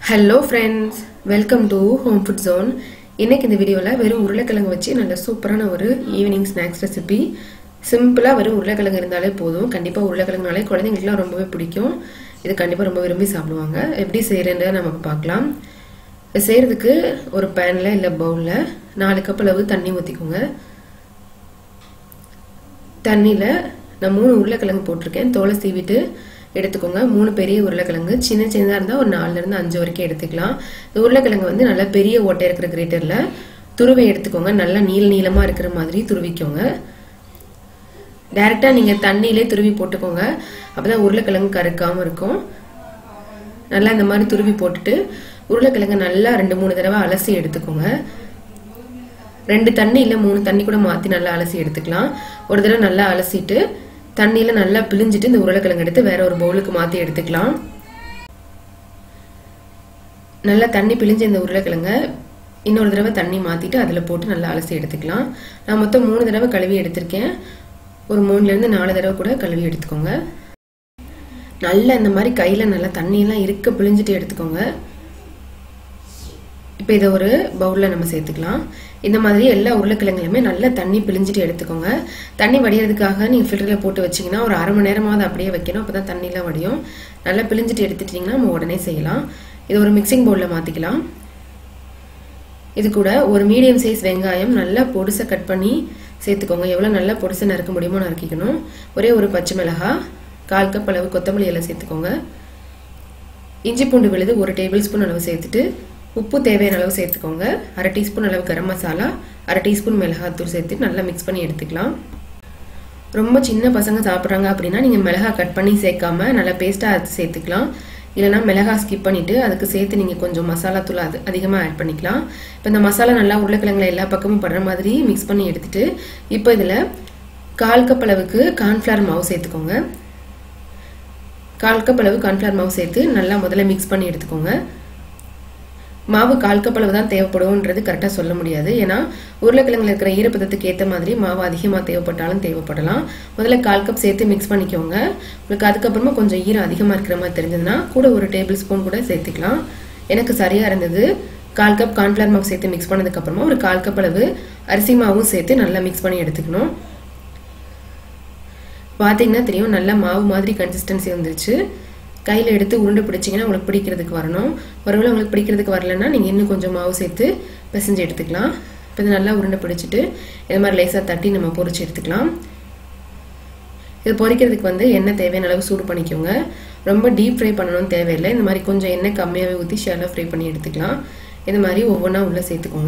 hello friends welcome to home food zone இன்னைக்கு இந்த வீடியோவில் வெறும் உருளைக்கிழங்கு வச்சு நல்ல சூப்பரான ஒரு ஈவினிங் ஸ்நாக்ஸ் ரெசிபி சிம்பிளாக வெறும் உருளைக்கிழங்கு இருந்தாலே போதும் கண்டிப்பாக உருளைக்கிழங்குனாலே குழந்தைங்களுக்குலாம் ரொம்பவே பிடிக்கும் இது கண்டிப்பாக ரொம்ப விரும்பி சாப்பிடுவாங்க எப்படி செய்கிறேன்னு நம்ம பார்க்கலாம் இது செய்கிறதுக்கு ஒரு பேனில் இல்லை பவுலில் நாலு கப் அளவு தண்ணி ஊற்றிக்கோங்க தண்ணியில் நான் மூணு உருளைக்கிழங்கு போட்டிருக்கேன் தோலை சீவிட்டு எடுத்துக்கோங்க மூணு பெரிய உருளைக்கிழங்கு சின்ன சின்னதாக இருந்தால் ஒரு நாலுலேருந்து அஞ்சு வரைக்கும் எடுத்துக்கலாம் இந்த உருளைக்கிழங்கு வந்து நல்லா பெரிய ஓட்டை இருக்கிற கிரேட்டரில் துருவை எடுத்துக்கோங்க நல்லா நீள நீளமாக இருக்கிற மாதிரி துருவிக்கோங்க டைரெக்டாக நீங்கள் தண்ணியிலே துருவி போட்டுக்கோங்க அப்போ தான் உருளைக்கிழங்கு கருக்காமல் இருக்கும் நல்லா இந்த மாதிரி துருவி போட்டுட்டு உருளைக்கிழங்கு நல்லா ரெண்டு மூணு தடவை அலசி எடுத்துக்கோங்க ரெண்டு தண்ணி இல்லை மூணு தண்ணி கூட மாற்றி நல்லா அலசி எடுத்துக்கலாம் ஒரு தடவை நல்லா அலசிட்டு தண்ணியில் நல்லா பிழிஞ்சிட்டு இந்த உருளைக்கிழங்கு எடுத்து வேற ஒரு பவுலுக்கு மாற்றி எடுத்துக்கலாம் நல்லா தண்ணி பிழிஞ்ச இந்த உருளைக்கிழங்க இன்னொரு தடவை தண்ணி மாற்றிட்டு அதில் போட்டு நல்லா அலசி எடுத்துக்கலாம் நான் மொத்தம் மூணு தடவை கழுவி எடுத்திருக்கேன் ஒரு மூணுலேருந்து நாலு தடவை கூட கழுவி எடுத்துக்கோங்க நல்லா இந்த மாதிரி கையில் நல்லா தண்ணியெல்லாம் இருக்க பிழிஞ்சிட்டு எடுத்துக்கோங்க இப்போ இதை ஒரு பவுலில் நம்ம சேர்த்துக்கலாம் இந்த மாதிரி எல்லா உருளைக்கிழங்குலையுமே நல்லா தண்ணி பிழிஞ்சிட்டு எடுத்துக்கோங்க தண்ணி வடிகிறதுக்காக நீங்கள் ஃபில்டரில் போட்டு வச்சிங்கன்னா ஒரு அரை மணி நேரமாவது அப்படியே வைக்கணும் அப்போ தான் தண்ணிலாம் வடியும் நல்லா பிழிஞ்சிட்டு எடுத்துட்டிங்கன்னா நம்ம உடனே செய்யலாம் இது ஒரு மிக்சிங் பவுலில் மாற்றிக்கலாம் இது கூட ஒரு மீடியம் சைஸ் வெங்காயம் நல்லா பொடிசை கட் பண்ணி சேர்த்துக்கோங்க எவ்வளோ நல்லா பொடிசை நறுக்க முடியுமோ நறுக்கிக்கணும் ஒரே ஒரு பச்சை மிளகாய் கால் கப் அளவு கொத்தமல்லி எல்லாம் சேர்த்துக்கோங்க இஞ்சி பூண்டு விழுது ஒரு டேபிள் ஸ்பூன் அளவு சேர்த்துட்டு உப்பு தேவையான அளவு சேர்த்துக்கோங்க அரை டீஸ்பூன் அளவு கரம் மசாலா அரை டீஸ்பூன் மிளகாத்தூள் சேர்த்து நல்லா மிக்ஸ் பண்ணி எடுத்துக்கலாம் ரொம்ப சின்ன பசங்க சாப்பிட்றாங்க அப்படின்னா நீங்கள் மிளகா கட் பண்ணி சேர்க்காம நல்லா பேஸ்ட்டாக அரைச்சி சேர்த்துக்கலாம் இல்லைனா மிளகா ஸ்கிப் பண்ணிவிட்டு அதுக்கு சேர்த்து நீங்கள் கொஞ்சம் மசாலா தூள் அது அதிகமாக ஆட் பண்ணிக்கலாம் இப்போ இந்த மசாலா நல்லா உருளைக்கிழங்குல எல்லா பக்கமும் படுற மாதிரி மிக்ஸ் பண்ணி எடுத்துட்டு இப்போ இதில் கால் கப் அளவுக்கு கார்ன்ஃப்ளவர் மாவு சேர்த்துக்கோங்க கால் கப் அளவு கார்ன்ஃப்ளவர் மாவு சேர்த்து நல்லா முதல்ல மிக்ஸ் பண்ணி எடுத்துக்கோங்க மாவு கால் கப் அளவு தான் தேவைப்படும்ன்றது கரெக்டாக சொல்ல முடியாது ஏன்னா உருளைக்கிழங்குல இருக்கிற ஈரப்பதத்துக்கு ஏற்ற மாதிரி மாவு அதிகமாக தேவைப்பட்டாலும் தேவைப்படலாம் முதல்ல கால் கப் சேர்த்து மிக்ஸ் பண்ணிக்கோங்க உங்களுக்கு அதுக்கப்புறமா கொஞ்சம் ஈரம் அதிகமாக இருக்கிற மாதிரி தெரிஞ்சதுன்னா கூட ஒரு டேபிள் ஸ்பூன் கூட சேர்த்துக்கலாம் எனக்கு சரியாக இருந்தது கால் கப் கார்ன்ஃப்ளவர் மாவு சேர்த்து மிக்ஸ் பண்ணதுக்கப்புறமா ஒரு கால் கப் அளவு அரிசி மாவும் சேர்த்து நல்லா மிக்ஸ் பண்ணி எடுத்துக்கணும் பார்த்தீங்கன்னா தெரியும் நல்லா மாவு மாதிரி கன்சிஸ்டன்சி வந்துருச்சு கையில் எடுத்து உருண்டை பிடிச்சிங்கன்னா உங்களுக்கு பிடிக்கிறதுக்கு வரணும் ஒருவேளை உங்களுக்கு பிடிக்கிறதுக்கு வரலன்னா நீங்கள் இன்னும் கொஞ்சம் மாவு சேர்த்து பிசைஞ்சு எடுத்துக்கலாம் இப்போ இது நல்லா உருண்டை பிடிச்சிட்டு இது மாதிரி லேசாக தட்டி நம்ம பொறிச்சு எடுத்துக்கலாம் இது பொரிக்கிறதுக்கு வந்து எண்ணெய் தேவையான அளவு சூடு பண்ணிக்கோங்க ரொம்ப டீப் ஃப்ரை பண்ணணும்னு தேவையில்லை இந்த மாதிரி கொஞ்சம் எண்ணெய் கம்மியாகவே ஊற்றி ஷேலாக ஃப்ரை பண்ணி எடுத்துக்கலாம் இது மாதிரி ஒவ்வொன்றா உள்ளே சேர்த்துக்கோங்க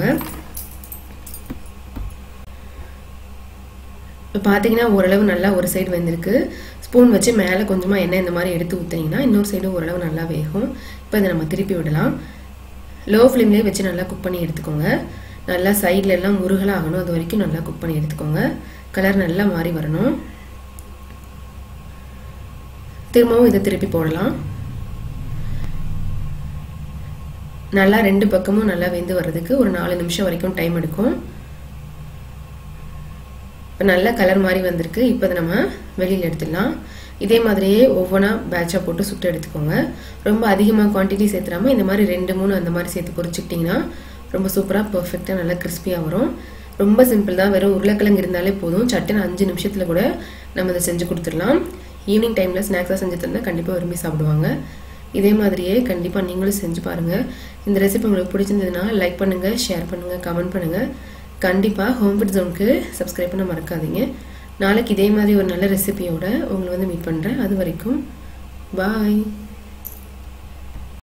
இப்போ பார்த்தீங்கன்னா ஓரளவு நல்லா ஒரு சைடு வெந்திருக்கு ஸ்பூன் வச்சு மேலே கொஞ்சமாக எண்ணெய் இந்த மாதிரி எடுத்து ஊற்றிங்கன்னா இன்னொரு சைடு ஓரளவு நல்லா வேகும் இப்போ இதை நம்ம திருப்பி விடலாம் லோ ஃப்ளேம்லேயே வச்சு நல்லா குக் பண்ணி எடுத்துக்கோங்க நல்லா சைடில் எல்லாம் முருகலாக ஆகணும் அது வரைக்கும் நல்லா குக் பண்ணி எடுத்துக்கோங்க கலர் நல்லா மாறி வரணும் திரும்பவும் இதை திருப்பி போடலாம் நல்லா ரெண்டு பக்கமும் நல்லா வெந்து வர்றதுக்கு ஒரு நாலு நிமிஷம் வரைக்கும் டைம் எடுக்கும் இப்போ நல்ல கலர் மாதிரி வந்திருக்கு இப்போ அதை நம்ம வெளியில் எடுத்துடலாம் இதே மாதிரியே ஒவ்வொன்றா பேட்சாக போட்டு சுட்டு எடுத்துக்கோங்க ரொம்ப அதிகமாக குவான்டிட்டி சேர்த்துறாமல் இந்த மாதிரி ரெண்டு மூணு அந்த மாதிரி சேர்த்து பொரிச்சிக்கிட்டிங்கன்னா ரொம்ப சூப்பராக பர்ஃபெக்டாக நல்லா கிறிஸ்பியாக வரும் ரொம்ப சிம்பிள் தான் வெறும் உருளைக்கிழங்கு இருந்தாலே போதும் சட்டுன்னு அஞ்சு நிமிஷத்தில் கூட நம்ம இதை செஞ்சு கொடுத்துடலாம் ஈவினிங் டைமில் ஸ்நாக்ஸாக செஞ்சு தந்தால் கண்டிப்பாக விரும்பி சாப்பிடுவாங்க இதே மாதிரியே கண்டிப்பாக நீங்களும் செஞ்சு பாருங்கள் இந்த ரெசிபி உங்களுக்கு பிடிச்சிருந்ததுன்னா லைக் பண்ணுங்கள் ஷேர் பண்ணுங்கள் கமெண்ட் பண்ணுங்கள் கண்டிப்பாக ஹோம் ஃபுட் ஜோனுக்கு சப்ஸ்கிரைப் பண்ண மறக்காதீங்க நாளைக்கு இதே மாதிரி ஒரு நல்ல ரெசிபியோட உங்களை வந்து மீட் பண்ணுறேன் அது வரைக்கும் பாய்